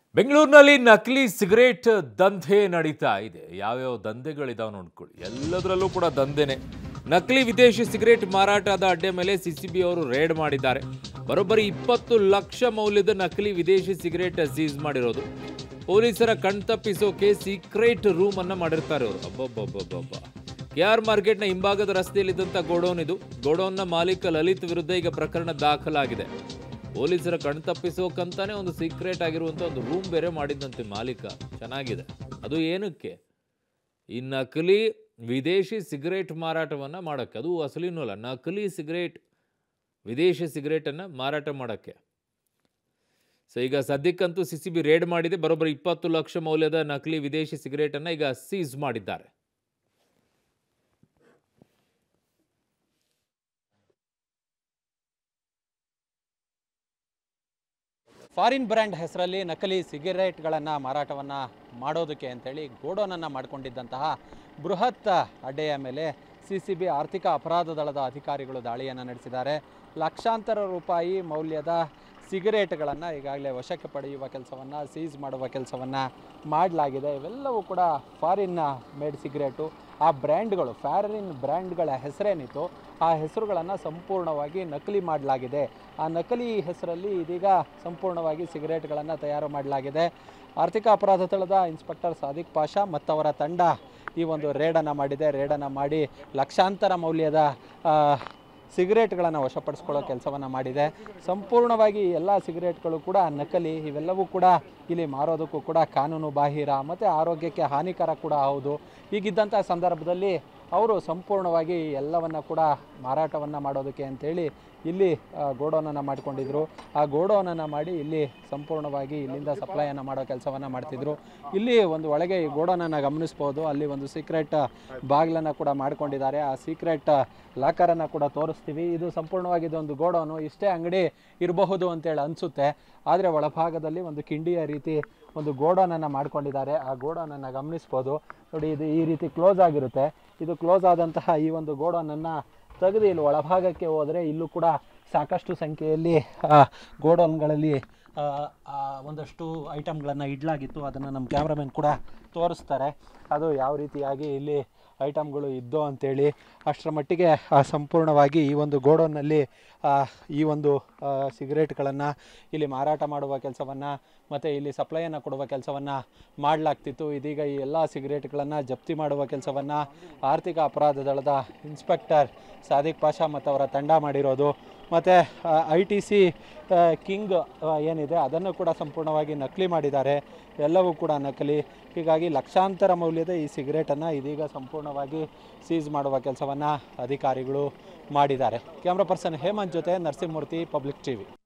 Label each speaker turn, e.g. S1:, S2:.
S1: ಬೆಂಗಳೂರಿನಲ್ಲಿ ನಕಲಿ ಸಿಗರೇಟ್ ದಂಧೆ ನಡೀತಾ ಇದೆ ಯಾವ್ಯಾವ ದಂಧೆಗಳಿದಾವೆ ನೋಡ್ಕೊಳ್ಳಿ ಎಲ್ಲದರಲ್ಲೂ ಕೂಡ ದಂಧೆನೆ ನಕಲಿ ವಿದೇಶಿ ಸಿಗರೇಟ್ ಮಾರಾಟದ ಅಡ್ಡೆ ಮೇಲೆ ಸಿಸಿಬಿ ಅವರು ರೇಡ್ ಮಾಡಿದ್ದಾರೆ ಬರೋಬ್ಬರಿ ಇಪ್ಪತ್ತು ಲಕ್ಷ ಮೌಲ್ಯದ ನಕಲಿ ವಿದೇಶಿ ಸಿಗರೇಟ್ ಸೀಸ್ ಮಾಡಿರೋದು ಪೊಲೀಸರ ಕಣ್ತಪ್ಪಿಸೋಕೆ ಸೀಕ್ರೆಟ್ ರೂಮ್ ಅನ್ನ ಮಾಡಿರ್ತಾರೆ ಅವರು ಅಬ್ಬಬ್ಬಬ್ಬಬ್ಬ ಕೆ ಆರ್ ಮಾರ್ಕೆಟ್ನ ಹಿಂಭಾಗದ ರಸ್ತೆಯಲ್ಲಿದ್ದಂಥ ಗೋಡೌನ್ ಇದು ಗೋಡೌನ್ನ ಮಾಲೀಕ ಲಲಿತ್ ವಿರುದ್ಧ ಈಗ ಪ್ರಕರಣ ದಾಖಲಾಗಿದೆ ಪೊಲೀಸರ ಕಣ್ತಪ್ಪಿಸೋಕಂತಾನೆ ಒಂದು ಸೀಕ್ರೆಟ್ ಆಗಿರುವಂಥ ಒಂದು ರೂಮ್ ಬೇರೆ ಮಾಡಿದ್ದಂತೆ ಮಾಲೀಕ ಚೆನ್ನಾಗಿದೆ ಅದು ಏನಕ್ಕೆ ಈ ನಕಲಿ ವಿದೇಶಿ ಸಿಗರೇಟ್ ಮಾರಾಟವನ್ನು ಮಾಡೋಕ್ಕೆ ಅದು ಅಸಲಿನೂ ಅಲ್ಲ ನಕಲಿ ಸಿಗರೇಟ್ ವಿದೇಶಿ ಸಿಗರೇಟನ್ನು ಮಾರಾಟ ಮಾಡೋಕ್ಕೆ ಸೊ ಈಗ ಸದ್ಯಕ್ಕಂತೂ ಸಿ ಸಿ ಬಿ ರೇಡ್ ಮಾಡಿದೆ ಬರೋಬ್ಬರಿ ಇಪ್ಪತ್ತು ಲಕ್ಷ ಮೌಲ್ಯದ ನಕಲಿ ವಿದೇಶಿ ಸಿಗರೇಟನ್ನು ಈಗ ಸೀಸ್ ಮಾಡಿದ್ದಾರೆ
S2: ಫಾರಿನ್ ಬ್ರ್ಯಾಂಡ್ ಹೆಸರಲ್ಲಿ ನಕಲಿ ಸಿಗರೇಟ್ಗಳನ್ನು ಮಾರಾಟವನ್ನು ಮಾಡೋದಕ್ಕೆ ಅಂತೇಳಿ ಗೋಡೌನನ್ನು ಮಾಡಿಕೊಂಡಿದ್ದಂತಹ ಬೃಹತ್ ಅಡ್ಡೆಯ ಮೇಲೆ ಸಿ ಸಿ ಬಿ ಆರ್ಥಿಕ ಅಪರಾಧ ದಳದ ಅಧಿಕಾರಿಗಳು ದಾಳಿಯನ್ನು ನಡೆಸಿದ್ದಾರೆ ಲಕ್ಷಾಂತರ ರೂಪಾಯಿ ಮೌಲ್ಯದ ಸಿಗರೇಟ್ಗಳನ್ನು ಈಗಾಗಲೇ ವಶಕ್ಕೆ ಪಡೆಯುವ ಕೆಲಸವನ್ನು ಸೀಸ್ ಮಾಡುವ ಕೆಲಸವನ್ನು ಮಾಡಲಾಗಿದೆ ಇವೆಲ್ಲವೂ ಕೂಡ ಫಾರಿನ್ ಮೇಡ್ ಸಿಗರೇಟು ಆ ಬ್ರ್ಯಾಂಡ್ಗಳು ಫಾರಿನ್ ಬ್ರ್ಯಾಂಡ್ಗಳ ಹೆಸರೇನಿತ್ತು ಆ ಹೆಸರುಗಳನ್ನು ಸಂಪೂರ್ಣವಾಗಿ ನಕಲಿ ಮಾಡಲಾಗಿದೆ ಆ ನಕಲಿ ಹೆಸರಲ್ಲಿ ಇದೀಗ ಸಂಪೂರ್ಣವಾಗಿ ಸಿಗರೇಟ್ಗಳನ್ನು ತಯಾರು ಮಾಡಲಾಗಿದೆ ಆರ್ಥಿಕ ಅಪರಾಧ ದಳದ ಇನ್ಸ್ಪೆಕ್ಟರ್ ಸಾದಿಕ್ ಪಾಷಾ ಮತ್ತವರ ತಂಡ ಈ ಒಂದು ರೇಡನ್ನು ಮಾಡಿದೆ ರೇಡನ್ನು ಮಾಡಿ ಲಕ್ಷಾಂತರ ಮೌಲ್ಯದ ಆ, ಸಿಗರೇಟ್ಗಳನ್ನು ವಶಪಡಿಸ್ಕೊಳ್ಳೋ ಕೆಲಸವನ್ನು ಮಾಡಿದೆ ಸಂಪೂರ್ಣವಾಗಿ ಎಲ್ಲ ಸಿಗರೇಟ್ಗಳು ಕೂಡ ನಕಲಿ ಇವೆಲ್ಲವೂ ಕೂಡ ಇಲ್ಲಿ ಮಾರೋದಕ್ಕೂ ಕೂಡ ಕಾನೂನು ಬಾಹಿರ ಮತ್ತು ಆರೋಗ್ಯಕ್ಕೆ ಹಾನಿಕರ ಕೂಡ ಹೌದು ಹೀಗಿದ್ದಂಥ ಸಂದರ್ಭದಲ್ಲಿ ಅವರು ಸಂಪೂರ್ಣವಾಗಿ ಎಲ್ಲವನ್ನು ಕೂಡ ಮಾರಾಟವನ್ನು ಮಾಡೋದಕ್ಕೆ ಅಂತೇಳಿ ಇಲ್ಲಿ ಗೋಡೌನನ್ನು ಮಾಡಿಕೊಂಡಿದ್ರು ಆ ಗೋಡೌನನ್ನು ಮಾಡಿ ಇಲ್ಲಿ ಸಂಪೂರ್ಣವಾಗಿ ಇಲ್ಲಿಂದ ಸಪ್ಲೈಯನ್ನು ಮಾಡೋ ಕೆಲಸವನ್ನು ಮಾಡ್ತಿದ್ರು ಇಲ್ಲಿ ಒಂದು ಒಳಗೆ ಈ ಗೋಡೌನನ್ನು ಗಮನಿಸ್ಬೋದು ಅಲ್ಲಿ ಒಂದು ಸೀಕ್ರೆಟ್ ಬಾಗಿಲನ್ನು ಕೂಡ ಮಾಡ್ಕೊಂಡಿದ್ದಾರೆ ಆ ಸೀಕ್ರೆಟ್ ಲಾಕರನ್ನು ಕೂಡ ತೋರಿಸ್ತೀವಿ ಇದು ಸಂಪೂರ್ಣವಾಗಿ ಇದೊಂದು ಗೋಡೌನು ಇಷ್ಟೇ ಅಂಗಡಿ ಇರಬಹುದು ಅಂತೇಳಿ ಅನಿಸುತ್ತೆ ಆದರೆ ಒಳಭಾಗದಲ್ಲಿ ಒಂದು ಕಿಂಡಿಯ ರೀತಿ ಒಂದು ಗೋಡೌನನ್ನು ಮಾಡ್ಕೊಂಡಿದ್ದಾರೆ ಆ ಗೋಡೌನನ್ನು ಗಮನಿಸ್ಬೋದು ನೋಡಿ ಇದು ಈ ರೀತಿ ಕ್ಲೋಸ್ ಆಗಿರುತ್ತೆ ಇದು ಕ್ಲೋಸ್ ಆದಂತಹ ಈ ಒಂದು ಗೋಡೌನನ್ನು ತೆಗೆದು ಇಲ್ಲಿ ಒಳಭಾಗಕ್ಕೆ ಹೋದರೆ ಇಲ್ಲೂ ಕೂಡ ಸಾಕಷ್ಟು ಸಂಖ್ಯೆಯಲ್ಲಿ ಆ, ಗೋಡೌನ್ಗಳಲ್ಲಿ ಆ, ಆ, ಒಂದಷ್ಟು ಐಟಮ್ಗಳನ್ನು ಇಡಲಾಗಿತ್ತು ಅದನ್ನು ನಮ್ಮ ಕ್ಯಾಮ್ರಾಮನ್ ಕೂಡ ತೋರಿಸ್ತಾರೆ ಅದು ಯಾವ ರೀತಿಯಾಗಿ ಇಲ್ಲಿ ಐಟಮ್ಗಳು ಇದ್ದೋ ಅಂತೇಳಿ ಅಷ್ಟರ ಮಟ್ಟಿಗೆ ಆ, ಸಂಪೂರ್ಣವಾಗಿ ಈ ಒಂದು ಗೋಡೌನ್ನಲ್ಲಿ ಆ, ಈ ಒಂದು ಸಿಗರೇಟ್ಗಳನ್ನು ಇಲ್ಲಿ ಮಾರಾಟ ಮಾಡುವ ಕೆಲಸವನ್ನು ಮತ್ತು ಇಲ್ಲಿ ಸಪ್ಲೈಯನ್ನು ಕೊಡುವ ಕೆಲಸವನ್ನು ಮಾಡಲಾಗ್ತಿತ್ತು ಇದೀಗ ಈ ಎಲ್ಲ ಸಿಗರೇಟ್ಗಳನ್ನು ಜಪ್ತಿ ಮಾಡುವ ಕೆಲಸವನ್ನು ಆರ್ಥಿಕ ಅಪರಾಧ ದಳದ ಇನ್ಸ್ಪೆಕ್ಟರ್ ಸಾದಿಕ್ ಪಾಷಾ ಮತ್ತು ಅವರ ತಂಡ ಮಾಡಿರೋದು ಮತ್ತು ಐ ಟಿ ಸಿ ಕಿಂಗ್ ಆ, ಏನಿದೆ ಅದನ್ನು ಕೂಡ ಸಂಪೂರ್ಣವಾಗಿ ನಕಲಿ ಮಾಡಿದ್ದಾರೆ ಎಲ್ಲವೂ ಕೂಡ ನಕಲಿ ಹೀಗಾಗಿ ಲಕ್ಷಾಂತರ ಮೌಲ್ಯದ ಈ ಸಿಗರೇಟನ್ನು ಇದೀಗ ಸಂಪೂರ್ಣವಾಗಿ ಸೀಸ್ ಮಾಡುವ ಕೆಲಸವನ್ನು ಅಧಿಕಾರಿಗಳು ಮಾಡಿದ್ದಾರೆ ಕ್ಯಾಮ್ರಾ ಪರ್ಸನ್ ಹೇಮಂತ್ ಜೊತೆ ನರಸಿಂಹಮೂರ್ತಿ ಪಬ್ಲಿಕ್ ಟಿವಿ